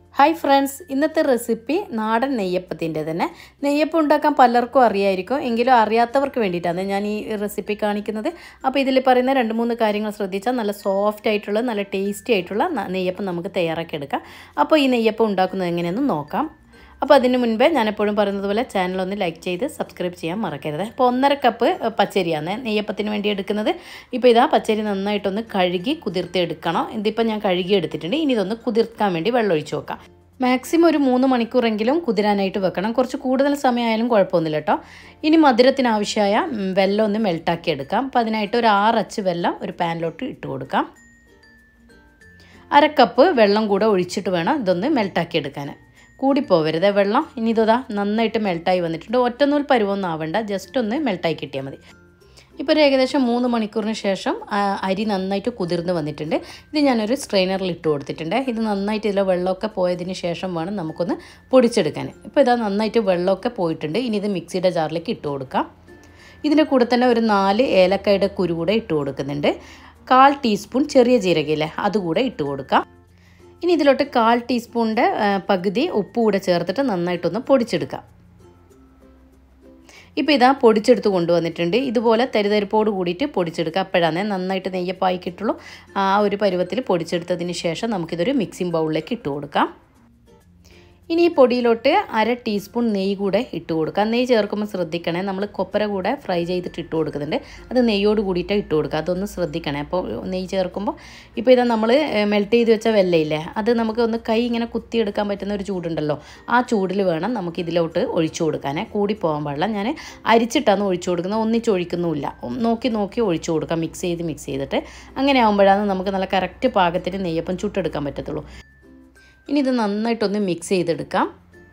hi friends ഇന്നത്തെ recipe നാടൻ നെയ്യപ്പത്തിൻ്റെ തന്നെ നെയ്യപ്പം ഉണ്ടാക്കാൻ പലർക്കും അറിയായിരിക്കും എങ്കിലും അറിയാത്തവർക്ക് വേണ്ടിയിട്ടാണ് ഞാൻ ഈ റെസിപ്പി കാണിക്കുന്നത് അപ്പോൾ ഇതിൽ പറയുന്ന രണ്ട് മൂന്ന് കാര്യങ്ങൾ ശ്രദ്ധിച്ചാൽ നല്ല സോഫ്റ്റ് ആയിട്ടുള്ള നല്ല ടേസ്റ്റി ആയിട്ടുള്ള ന- നെയ്യപ്പം നമുക്ക് തയ്യാറാക്കി എടുക്കാം അപ്പോൾ ഈ നെയ്യപ്പം ഉണ്ടാക്കുന്നത് എങ്ങനെയെന്ന് നോക്കാം അപ്പോൾ അതിന് മുൻപേ ഞാൻ എപ്പോഴും പറയുന്നത് പോലെ ചാനൽ ഒന്ന് ലൈക്ക് ചെയ്ത് സബ്സ്ക്രൈബ് ചെയ്യാൻ മറക്കരുത് അപ്പോൾ ഒന്നര കപ്പ് പച്ചരിയാണ് നെയ്യപ്പത്തിന് വേണ്ടി എടുക്കുന്നത് ഇപ്പോൾ ഇതാ പച്ചരി നന്നായിട്ടൊന്ന് കഴുകി കുതിർത്തി എടുക്കണം ഇതിപ്പോൾ ഞാൻ കഴുകി എടുത്തിട്ടുണ്ട് ഇനി ഇതൊന്ന് കുതിർക്കാൻ വേണ്ടി വെള്ളം ഒഴിച്ച് വെക്കാം മാക്സിമം ഒരു മൂന്ന് മണിക്കൂറെങ്കിലും കുതിരാനായിട്ട് വെക്കണം കുറച്ച് കൂടുതൽ സമയമായാലും കുഴപ്പമൊന്നുമില്ല കേട്ടോ ഇനി മധുരത്തിന് ആവശ്യമായ ഉം, വെള്ളം ഒന്ന് മെൽട്ടാക്കി എടുക്കാം അപ്പോൾ അതിനായിട്ട് ഒരു ആറച്ച് വെള്ളം ഒരു പാനിലോട്ട് ഇട്ട് കൊടുക്കാം അര കപ്പ് വെള്ളം കൂടെ ഒഴിച്ചിട്ട് വേണം ഇതൊന്ന് മെൽട്ടാക്കി എടുക്കാൻ കൂടിപ്പോവരുത് വെള്ളം ഇനി ഇതാ നന്നായിട്ട് മെൽട്ടായി വന്നിട്ടുണ്ട് ഒറ്റനൂൽ പരുവൊന്നും ആവണ്ട ജസ്റ്റ് ഒന്ന് മെൽട്ടായി കിട്ടിയാൽ മതി ഇപ്പോൾ ഒരു ഏകദേശം മൂന്ന് മണിക്കൂറിന് ശേഷം ആ, അരി നന്നായിട്ട് കുതിർന്ന് വന്നിട്ടുണ്ട് ഇത് ഞാനൊരു സ്ട്രെയിനറിൽ ഇട്ട് കൊടുത്തിട്ടുണ്ട് ഇത് നന്നായിട്ട് ഇതിലെ വെള്ളമൊക്കെ പോയതിന് ശേഷം വേണം നമുക്കൊന്ന് പൊടിച്ചെടുക്കാൻ ഇപ്പോൾ ഇതാ നന്നായിട്ട് വെള്ളമൊക്കെ പോയിട്ടുണ്ട് ഇനി ഇത് മിക്സിയുടെ ജാറിലേക്ക് ഇട്ട് കൊടുക്കാം ഇതിൻ്റെ കൂടെ തന്നെ ഒരു നാല് ഏലക്കായുടെ കുരു കൂടെ ഇട്ട് കൊടുക്കുന്നുണ്ട് കാൽ ടീസ്പൂൺ ചെറിയ ജീരകയില്ലേ അതുകൂടെ ഇട്ട് കൊടുക്കാം ഇനി ഇതിലോട്ട് കാൽ ടീസ്പൂണിൻ്റെ പകുതി ഉപ്പ് കൂടെ ചേർത്തിട്ട് നന്നായിട്ടൊന്ന് പൊടിച്ചെടുക്കാം ഇപ്പോൾ ഇതാ പൊടിച്ചെടുത്ത് കൊണ്ടുവന്നിട്ടുണ്ട് ഇതുപോലെ തരിതരിപ്പോട് കൂടിയിട്ട് പൊടിച്ചെടുക്കുക അപ്പോഴാണ് നന്നായിട്ട് നെയ്യപ്പായി കിട്ടുള്ളൂ ആ ഒരു പരുവത്തിൽ പൊടിച്ചെടുത്തതിന് ശേഷം നമുക്കിതൊരു മിക്സിംഗ് ബൗളിലേക്ക് ഇട്ട് കൊടുക്കാം ഇനി ഈ പൊടിയിലോട്ട് അര ടീസ്പൂൺ നെയ്യ് കൂടെ ഇട്ട് കൊടുക്കാം നെയ്യ് ചേർക്കുമ്പോൾ ശ്രദ്ധിക്കണേ നമ്മൾ കൊപ്പര കൂടെ ഫ്രൈ ചെയ്തിട്ട് ഇട്ട് കൊടുക്കുന്നുണ്ട് അത് നെയ്യോട് കൂടിയിട്ട് ഇട്ട് കൊടുക്കുക അതൊന്ന് ശ്രദ്ധിക്കണേ അപ്പോൾ നെയ്യ് ചേർക്കുമ്പോൾ ഇപ്പോൾ ഇതാ നമ്മൾ മെൽറ്റ് ചെയ്ത് വെച്ച വെല്ലയില്ലേ അത് നമുക്ക് ഒന്ന് കൈ ഇങ്ങനെ കുത്തിയെടുക്കാൻ പറ്റുന്ന ഒരു ചൂടുണ്ടല്ലോ ആ ചൂടിൽ വേണം നമുക്ക് ഇതിലോട്ട് ഒഴിച്ചു കൊടുക്കാനേ കൂടി പോകാൻ പാടില്ല ഞാൻ അരിച്ചിട്ടാണ് ഒഴിച്ചു കൊടുക്കുന്നത് ഒന്നിച്ച് ഒഴിക്കുന്നുമില്ല നോക്കി നോക്കി ഒഴിച്ചു കൊടുക്കാം മിക്സ് ചെയ്ത് മിക്സ് ചെയ്തിട്ട് അങ്ങനെ ആകുമ്പോഴാണ് നമുക്ക് നല്ല കറക്റ്റ് പാകത്തിന് നെയ്യപ്പം ചുട്ടെടുക്കാൻ പറ്റത്തുള്ളൂ ഇനി ഇത് നന്നായിട്ടൊന്ന് മിക്സ് ചെയ്തെടുക്കാം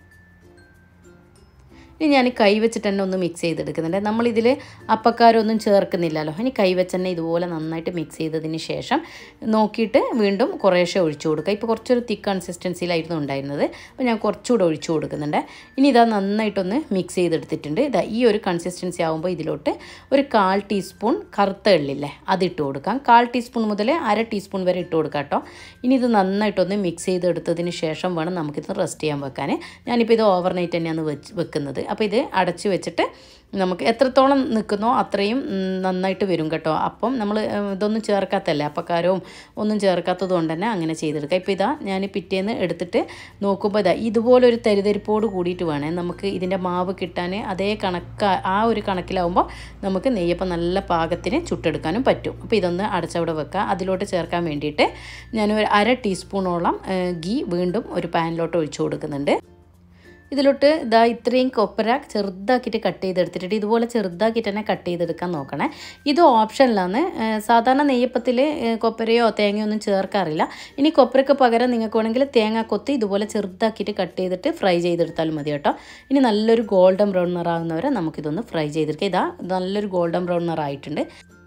ഇനി ഞാൻ കൈ വെച്ചിട്ട് തന്നെ ഒന്ന് മിക്സ് ചെയ്തെടുക്കുന്നുണ്ട് നമ്മളിതിൽ അപ്പക്കാരൊന്നും ചേർക്കുന്നില്ലല്ലോ ഇനി കൈ വെച്ച് തന്നെ ഇതുപോലെ നന്നായിട്ട് മിക്സ് ചെയ്തതിന് ശേഷം നോക്കിയിട്ട് വീണ്ടും കുറേശ്ശെ ഒഴിച്ചു കൊടുക്കുക ഇപ്പോൾ കുറച്ചൊരു തിക്ക് കൺസിസ്റ്റൻസിയിലായിരുന്നു ഉണ്ടായിരുന്നത് അപ്പോൾ ഞാൻ കുറച്ചുകൂടെ ഒഴിച്ചു കൊടുക്കുന്നുണ്ട് ഇനി ഇതാ നന്നായിട്ടൊന്ന് മിക്സ് ചെയ്തെടുത്തിട്ടുണ്ട് ഇതാ ഈ ഒരു കൺസിസ്റ്റൻസി ആകുമ്പോൾ ഇതിലോട്ട് ഒരു കാൽ ടീസ്പൂൺ കറുത്ത എള്ളില്ലേ അതിട്ട് കൊടുക്കാം കാൽ ടീസ്പൂൺ മുതൽ അര ടീസ്പൂൺ വരെ ഇട്ട് കൊടുക്കാം കേട്ടോ ഇനി ഇത് നന്നായിട്ടൊന്ന് മിക്സ് ചെയ്തെടുത്തതിന് ശേഷം വേണം നമുക്കിത് റെസ്റ്റ് ചെയ്യാൻ വെക്കാൻ ഞാനിപ്പോൾ ഇത് ഓവർനൈറ്റ് തന്നെയാണ് വെച്ച് വെക്കുന്നത് അപ്പോൾ ഇത് അടച്ച് വെച്ചിട്ട് നമുക്ക് എത്രത്തോളം നിൽക്കുന്നോ അത്രയും ഉം, നന്നായിട്ട് വരും കേട്ടോ അപ്പം നമ്മൾ ഉം, ഇതൊന്നും ചേർക്കാത്തല്ലേ അപ്പക്കാരവും ഒന്നും ചേർക്കാത്തത് കൊണ്ട് തന്നെ അങ്ങനെ ചെയ്തെടുക്കുക ഇപ്പോൾ ഇതാ ഞാൻ പിറ്റേന്ന് എടുത്തിട്ട് നോക്കുമ്പോൾ ഇതാ ഇതുപോലൊരു തരിതരിപ്പോട് കൂടിയിട്ട് വേണേ നമുക്ക് ഇതിൻ്റെ മാവ് കിട്ടാൻ അതേ കണക്ക് ആ ഒരു കണക്കിലാവുമ്പോൾ നമുക്ക് നെയ്യപ്പം നല്ല പാകത്തിന് ചുട്ടെടുക്കാനും പറ്റും അപ്പോൾ ഇതൊന്ന് അടച്ചവിടെ വെക്കുക അതിലോട്ട് ചേർക്കാൻ വേണ്ടിയിട്ട് ഞാൻ ഒരു അര ടീസ്പൂണോളം ഏഹ്, ഗീ വീണ്ടും ഒരു പാനിലോട്ട് ഒഴിച്ചു കൊടുക്കുന്നുണ്ട് ഇതിലോട്ട് ഇതാ ഇത്രയും കൊപ്പര ചെറുതാക്കിയിട്ട് കട്ട് ചെയ്തെടുത്തിട്ട് ഇതുപോലെ ചെറുതാക്കിയിട്ട് തന്നെ കട്ട് ചെയ്തെടുക്കാൻ നോക്കണേ ഇത് ഓപ്ഷനിലാണ് ഏഹ് സാധാരണ നെയ്യപ്പത്തിൽ കൊപ്പരയോ തേങ്ങയോ ഒന്നും ചേർക്കാറില്ല ഇനി കൊപ്പരയ്ക്ക് പകരം നിങ്ങൾക്ക് വേണമെങ്കിൽ തേങ്ങ കൊത്തി ഇതുപോലെ ചെറുതാക്കിയിട്ട് കട്ട് ചെയ്തിട്ട് ഫ്രൈ ചെയ്തെടുത്താലും മതി കേട്ടോ ഇനി നല്ലൊരു ഗോൾഡൻ ബ്രൗൺ നിറാകുന്നവരെ നമുക്കിതൊന്ന് ഫ്രൈ ചെയ്തെടുക്കാം ഇതാ നല്ലൊരു ഗോൾഡൻ ബ്രൗൺ നിറായിട്ടുണ്ട്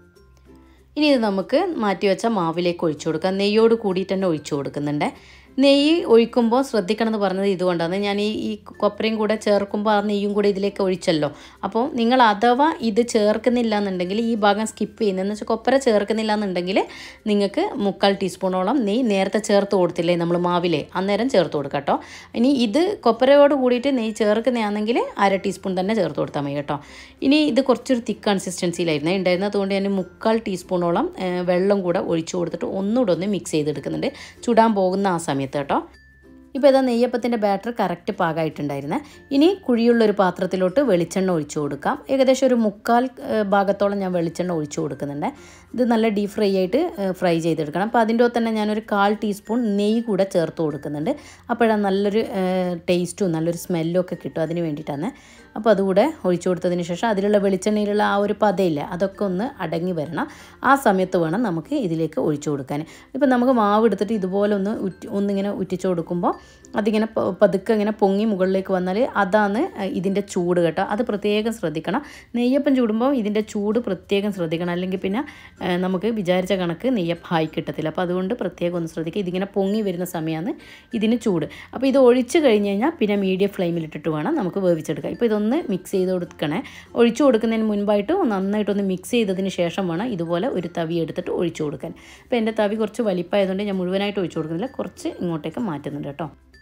ഇനി ഇത് നമുക്ക് മാറ്റി വെച്ച മാവിലേക്ക് ഒഴിച്ചു കൊടുക്കാം നെയ്യോട് കൂടിയിട്ട് തന്നെ ഒഴിച്ചു കൊടുക്കുന്നുണ്ട് നെയ്യ് ഒഴിക്കുമ്പോൾ ശ്രദ്ധിക്കണം എന്ന് പറഞ്ഞത് ഇതുകൊണ്ടാണ് ഞാൻ ഈ ഈ കൊപ്പരയും കൂടെ ചേർക്കുമ്പോൾ ആ നെയ്യും കൂടെ ഇതിലേക്ക് ഒഴിച്ചല്ലോ അപ്പോൾ നിങ്ങൾ അഥവാ ഇത് ചേർക്കുന്നില്ല എന്നുണ്ടെങ്കിൽ ഈ ഭാഗം സ്കിപ്പ് ചെയ്യുന്നതെന്ന് വെച്ചാൽ കൊപ്പര ചേർക്കുന്നില്ല എന്നുണ്ടെങ്കിൽ നിങ്ങൾക്ക് മുക്കാൽ ടീസ്പൂണോളം നെയ്യ് നേരത്തെ ചേർത്ത് കൊടുത്തില്ലേ നമ്മൾ മാവിലെ അന്നേരം ചേർത്ത് കൊടുക്കാം കേട്ടോ ഇനി ഇത് കൊപ്പരയോട് കൂടിയിട്ട് നെയ്യ് ചേർക്കുന്നതാണെങ്കിൽ അര ടീസ്പൂൺ തന്നെ ചേർത്ത് കൊടുത്താൽ മതി കേട്ടോ ഇനി ഇത് കുറച്ചൊരു തിക്ക് കൺസിസ്റ്റൻസിയിലായിരുന്നേ ഉണ്ടായിരുന്നത് അതുകൊണ്ട് ഞാൻ മുക്കാൽ ടീസ്പൂണോളം ഏഹ്, വെള്ളം കൂടെ ഒഴിച്ചു കൊടുത്തിട്ട് ഒന്നുകൂടെ ഒന്ന് മിക്സ് ചെയ്തെടുക്കുന്നുണ്ട് ചുടാൻ പോകുന്ന ആ സമയത്ത് കേട്ടോ ഇപ്പോൾ ഇതാ നെയ്യപ്പത്തിൻ്റെ ബാറ്റർ കറക്റ്റ് പാകമായിട്ടുണ്ടായിരുന്നേ ഇനി കുഴിയുള്ളൊരു പാത്രത്തിലോട്ട് വെളിച്ചെണ്ണ ഒഴിച്ചു കൊടുക്കാം ഏകദേശം ഒരു മുക്കാൽ ഏഹ്, ഭാഗത്തോളം ഞാൻ വെളിച്ചെണ്ണ ഒഴിച്ചു കൊടുക്കുന്നുണ്ട് ഇത് നല്ല ഡീപ് ഫ്രൈ ആയിട്ട് ഏഹ്, ഫ്രൈ ചെയ്തെടുക്കണം അപ്പോൾ അതിൻ്റെ ഒപ്പം തന്നെ ഞാനൊരു കാൽ ടീസ്പൂൺ നെയ്യ് കൂടെ ചേർത്ത് കൊടുക്കുന്നുണ്ട് അപ്പോഴാണ് നല്ലൊരു ഏഹ്, ടേസ്റ്റും നല്ലൊരു സ്മെല്ലും ഒക്കെ കിട്ടും അതിന് വേണ്ടിയിട്ടാണ് അപ്പോൾ അതുകൂടെ ഒഴിച്ചു കൊടുത്തതിന് ശേഷം അതിലുള്ള വെളിച്ചെണ്ണയിലുള്ള ആ ഒരു പതയില്ല അതൊക്കെ ഒന്ന് അടങ്ങി വരണം ആ സമയത്ത് വേണം നമുക്ക് ഇതിലേക്ക് ഒഴിച്ചു കൊടുക്കാൻ ഇപ്പം നമുക്ക് മാവ് എടുത്തിട്ട് ഇതുപോലെ ഒന്ന് ഉറ്റി ഒന്നിങ്ങനെ ഉറ്റിച്ചു കൊടുക്കുമ്പോൾ അതിങ്ങനെ പ- പതുക്കെ ഇങ്ങനെ പൊങ്ങി മുകളിലേക്ക് വന്നാൽ അതാണ് ഇതിൻ്റെ ചൂട് കേട്ടോ അത് പ്രത്യേകം ശ്രദ്ധിക്കണം നെയ്യപ്പം ചൂടുമ്പോൾ ഇതിൻ്റെ ചൂട് പ്രത്യേകം ശ്രദ്ധിക്കണം അല്ലെങ്കിൽ പിന്നെ ആ, നമുക്ക് വിചാരിച്ച കണക്ക് നെയ്യപ്പം ആയി കിട്ടത്തില്ല അപ്പോൾ അതുകൊണ്ട് പ്രത്യേകം ഒന്ന് ശ്രദ്ധിക്കുക ഇതിങ്ങനെ പൊങ്ങി വരുന്ന സമയമാണ് ഇതിന് ചൂട് അപ്പോൾ ഇത് ഒഴിച്ച് കഴിഞ്ഞ് കഴിഞ്ഞാൽ പിന്നെ മീഡിയം ഫ്ലെയിമിലിട്ടിട്ട് വേണം നമുക്ക് വേവിച്ചെടുക്കാം ഇപ്പോൾ ഇതൊന്ന് മിക്സ് ചെയ്ത് കൊടുക്കണേ ഒഴിച്ചു കൊടുക്കുന്നതിന് മുൻപായിട്ട് നന്നായിട്ടൊന്ന് മിക്സ് ചെയ്തതിന് ശേഷം വേണം ഇതുപോലെ ഒരു തവി എടുത്തിട്ട് ഒഴിച്ചു കൊടുക്കാൻ അപ്പോൾ എൻ്റെ തവി കുറച്ച് വലിപ്പമായതുകൊണ്ട് ഞാൻ മുഴുവനായിട്ട് ഒഴിച്ചു കൊടുക്കുന്നില്ല കുറച്ച് ഇങ്ങോട്ടേക്ക് മാറ്റുന്നുണ്ട് കേട്ടോ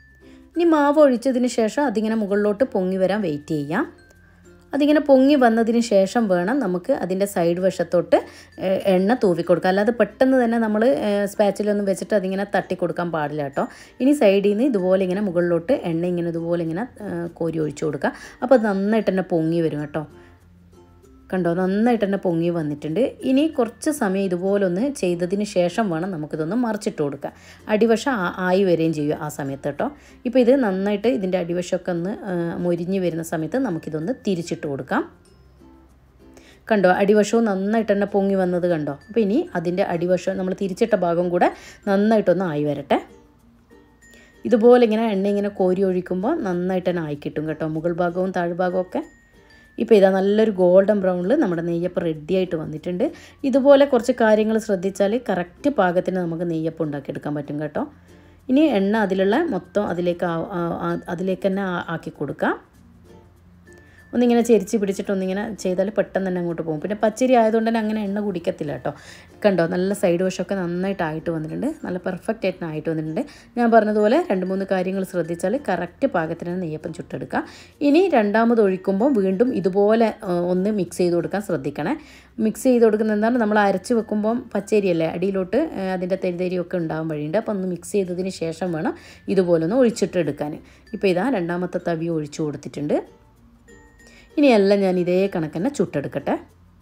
ഇനി മാവ് ഒഴിച്ചതിന് ശേഷം അതിങ്ങനെ മുകളിലോട്ട് പൊങ്ങി വരാൻ വെയിറ്റ് ചെയ്യാം അതിങ്ങനെ പൊങ്ങി വന്നതിന് ശേഷം വേണം നമുക്ക് അതിൻ്റെ സൈഡ് വശത്തോട്ട് ഏഹ്, എണ്ണ തൂവി കൊടുക്കുക അല്ലാതെ പെട്ടെന്ന് തന്നെ നമ്മൾ സ്പാച്ചിലൊന്നും വെച്ചിട്ട് അതിങ്ങനെ തട്ടി കൊടുക്കാൻ പാടില്ല കേട്ടോ ഇനി സൈഡിൽ നിന്ന് ഇതുപോലെ ഇങ്ങനെ മുകളിലോട്ട് എണ്ണ ഇങ്ങനെ ഇതുപോലെ ഇങ്ങനെ ഏഹ്, കോരി ഒഴിച്ചു കൊടുക്കുക അപ്പോൾ അത് നന്നായിട്ട് തന്നെ പൊങ്ങി വരും കേട്ടോ കണ്ടോ നന്നായിട്ട് തന്നെ പൊങ്ങി വന്നിട്ടുണ്ട് ഇനി കുറച്ച് സമയം ഇതുപോലെ ഒന്ന് ചെയ്തതിന് ശേഷം വേണം നമുക്കിതൊന്ന് മറിച്ചിട്ട് കൊടുക്കുക അടിവശം ആ- ആയി വരികയും ചെയ്യും ആ സമയത്ത് കേട്ടോ ഇപ്പോൾ ഇത് നന്നായിട്ട് ഇതിൻ്റെ അടിവശമൊക്കെ ഒന്ന് ആ, മൊരിഞ്ഞ് വരുന്ന സമയത്ത് നമുക്കിതൊന്ന് തിരിച്ചിട്ട് കൊടുക്കാം കണ്ടോ അടിവശവും നന്നായിട്ട് തന്നെ പൊങ്ങി വന്നത് കണ്ടോ അപ്പോൾ ഇനി അതിൻ്റെ അടിവശം നമ്മൾ തിരിച്ചിട്ട ഭാഗം കൂടെ നന്നായിട്ടൊന്ന് ആയി വരട്ടെ ഇതുപോലെ ഇങ്ങനെ എണ്ണ ഇങ്ങനെ കോരി ഒഴിക്കുമ്പോൾ നന്നായിട്ട് തന്നെ ആയി കിട്ടും കേട്ടോ മുകൾ ഭാഗവും താഴ്ഭാഗവും ഒക്കെ ഇപ്പോൾ ഇതാ നല്ലൊരു ഗോൾഡൻ ബ്രൗണിൽ നമ്മുടെ നെയ്യപ്പം റെഡി ആയിട്ട് വന്നിട്ടുണ്ട് ഇതുപോലെ കുറച്ച് കാര്യങ്ങൾ ശ്രദ്ധിച്ചാൽ കറക്റ്റ് പാകത്തിന് നമുക്ക് നെയ്യപ്പം ഉണ്ടാക്കിയെടുക്കാൻ പറ്റും കേട്ടോ ഇനി എണ്ണ അതിലുള്ള മൊത്തം അതിലേക്ക് ആ- ആ- ആ- അതിലേക്ക് തന്നെ ആ- ആക്കി കൊടുക്കാം ഒന്നിങ്ങനെ ചെരിച്ച് പിടിച്ചിട്ട് ഒന്നിങ്ങനെ ചെയ്താൽ പെട്ടെന്ന് തന്നെ അങ്ങോട്ട് പോകും പിന്നെ പച്ചരി ആയതുകൊണ്ട് തന്നെ അങ്ങനെ എണ്ണ കുടിക്കത്തില്ല കേട്ടോ കണ്ടോ നല്ല സൈഡ് വശമൊക്കെ നന്നായിട്ട് ആയിട്ട് വന്നിട്ടുണ്ട് നല്ല പെർഫെക്റ്റ് ആയിട്ട് ആയിട്ട് വന്നിട്ടുണ്ട് ഞാൻ പറഞ്ഞതുപോലെ രണ്ട് മൂന്ന് കാര്യങ്ങൾ ശ്രദ്ധിച്ചാൽ കറക്റ്റ് പാകത്തിന് നെയ്യപ്പം ചുട്ടെടുക്കുക ഇനി രണ്ടാമത് ഒഴിക്കുമ്പോൾ വീണ്ടും ഇതുപോലെ ആ, ഒന്ന് മിക്സ് ചെയ്ത് കൊടുക്കാൻ ശ്രദ്ധിക്കണേ മിക്സ് ചെയ്ത് കൊടുക്കുന്നത് എന്താണ് നമ്മൾ അരച്ച് വെക്കുമ്പം പച്ചരിയല്ലേ അടിയിലോട്ട് ആ, അതിൻ്റെ തെരിതെരിയൊക്കെ ഉണ്ടാകാൻ വഴിയുണ്ട് അപ്പോൾ ഒന്ന് മിക്സ് ചെയ്തതിന് ശേഷം വേണം ഇതുപോലെ ഒന്ന് ഒഴിച്ചിട്ട് എടുക്കാൻ ഇപ്പോൾ ഇതാ രണ്ടാമത്തെ തവി ഒഴിച്ചു കൊടുത്തിട്ടുണ്ട് ഇനിയെല്ലാം ഞാൻ ഇതേ കണക്ക് തന്നെ ചുട്ടെടുക്കട്ടെ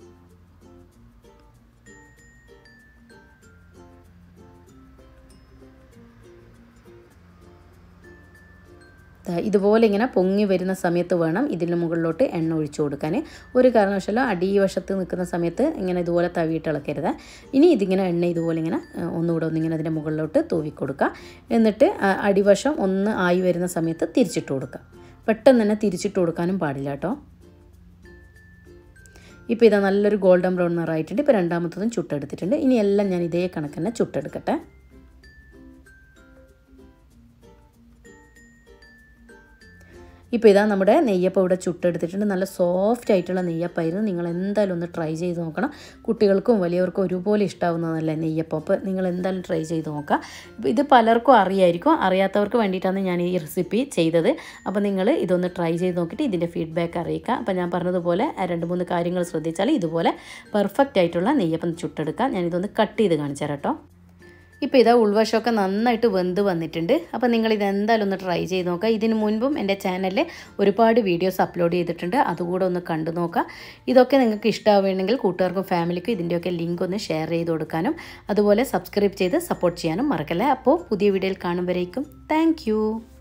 ദാ ഇതുപോലെ ഇങ്ങനെ പൊങ്ങി വരുന്ന സമയത്ത് വേണം ഇതിന് മുകളിലോട്ട് എണ്ണ ഒഴിച്ചു കൊടുക്കാൻ ഒരു കാരണവശാലും അടിവശത്ത് നിൽക്കുന്ന സമയത്ത് ഇങ്ങനെ ഇതുപോലെ തവിയിട്ട് ഇളക്കരുത് ഇനി ഇതിങ്ങനെ എണ്ണ ഇതുപോലെ ഇങ്ങനെ ആ, ഒന്നുകൂടെ ഒന്നിങ്ങനെ അതിൻ്റെ മുകളിലോട്ട് തൂവി കൊടുക്കുക എന്നിട്ട് ആ, അടിവശം ഒന്ന് ആയി വരുന്ന സമയത്ത് തിരിച്ചിട്ട് കൊടുക്കുക പെട്ടെന്ന് തന്നെ തിരിച്ചിട്ട് കൊടുക്കാനും പാടില്ല കേട്ടോ ഇപ്പോൾ ഇതാ നല്ലൊരു ഗോൾഡൻ ബ്രൗൺ നിറായിട്ടുണ്ട് ഇപ്പോൾ രണ്ടാമത്തതും ചുട്ടെടുത്തിട്ടുണ്ട് ഇനി എല്ലാം ഞാൻ ഇതേ കണക്ക് തന്നെ ചുട്ടെടുക്കട്ടെ ഇപ്പോൾ ഇതാ നമ്മുടെ നെയ്യപ്പം ഇവിടെ ചുട്ടെടുത്തിട്ടുണ്ട് നല്ല സോഫ്റ്റ് ആയിട്ടുള്ള നെയ്യപ്പമായിരുന്നു നിങ്ങൾ എന്തായാലും ഒന്ന് ട്രൈ ചെയ്ത് നോക്കണം കുട്ടികൾക്കും വലിയവർക്കും ഒരുപോലെ ഇഷ്ടാവുന്നതല്ലേ നെയ്യപ്പം അപ്പോൾ നിങ്ങൾ എന്തായാലും ട്രൈ ചെയ്ത് നോക്കുക ഇപ്പം ഇത് പലർക്കും അറിയായിരിക്കും അറിയാത്തവർക്ക് വേണ്ടിയിട്ടാണ് ഞാൻ ഈ റെസിപ്പി ചെയ്തത് അപ്പോൾ നിങ്ങൾ ഇതൊന്ന് ട്രൈ ചെയ്ത് നോക്കിയിട്ട് ഇതിൻ്റെ ഫീഡ്ബാക്ക് അറിയിക്കുക അപ്പോൾ ഞാൻ പറഞ്ഞതുപോലെ ആ രണ്ട് മൂന്ന് കാര്യങ്ങൾ ശ്രദ്ധിച്ചാൽ ഇതുപോലെ പെർഫെക്റ്റ് ആയിട്ടുള്ള നെയ്യപ്പം ചുട്ടെടുക്കുക ഞാനിതൊന്ന് കട്ട് ചെയ്ത് കാണിച്ചു തരാം കേട്ടോ ഇപ്പോൾ ഇതാ ഉൾവശമൊക്കെ നന്നായിട്ട് വെന്ത് വന്നിട്ടുണ്ട് അപ്പോൾ നിങ്ങൾ ഇത് എന്തായാലും ഒന്ന് ട്രൈ ചെയ്ത് നോക്കുക ഇതിന് മുൻപും എൻ്റെ ചാനലിൽ ഒരുപാട് വീഡിയോസ് അപ്ലോഡ് ചെയ്തിട്ടുണ്ട് അതുകൂടെ ഒന്ന് കണ്ടു നോക്കുക ഇതൊക്കെ നിങ്ങൾക്ക് ഇഷ്ടമാവുകയാണെങ്കിൽ കൂട്ടുകാർക്കും ഫാമിലിക്കും ഇതിൻ്റെയൊക്കെ ലിങ്ക് ഒന്ന് ഷെയർ ചെയ്ത് കൊടുക്കാനും അതുപോലെ സബ്സ്ക്രൈബ് ചെയ്ത് സപ്പോർട്ട് ചെയ്യാനും മറക്കല്ലേ അപ്പോൾ പുതിയ വീഡിയോയിൽ കാണുമ്പോഴേക്കും താങ്ക്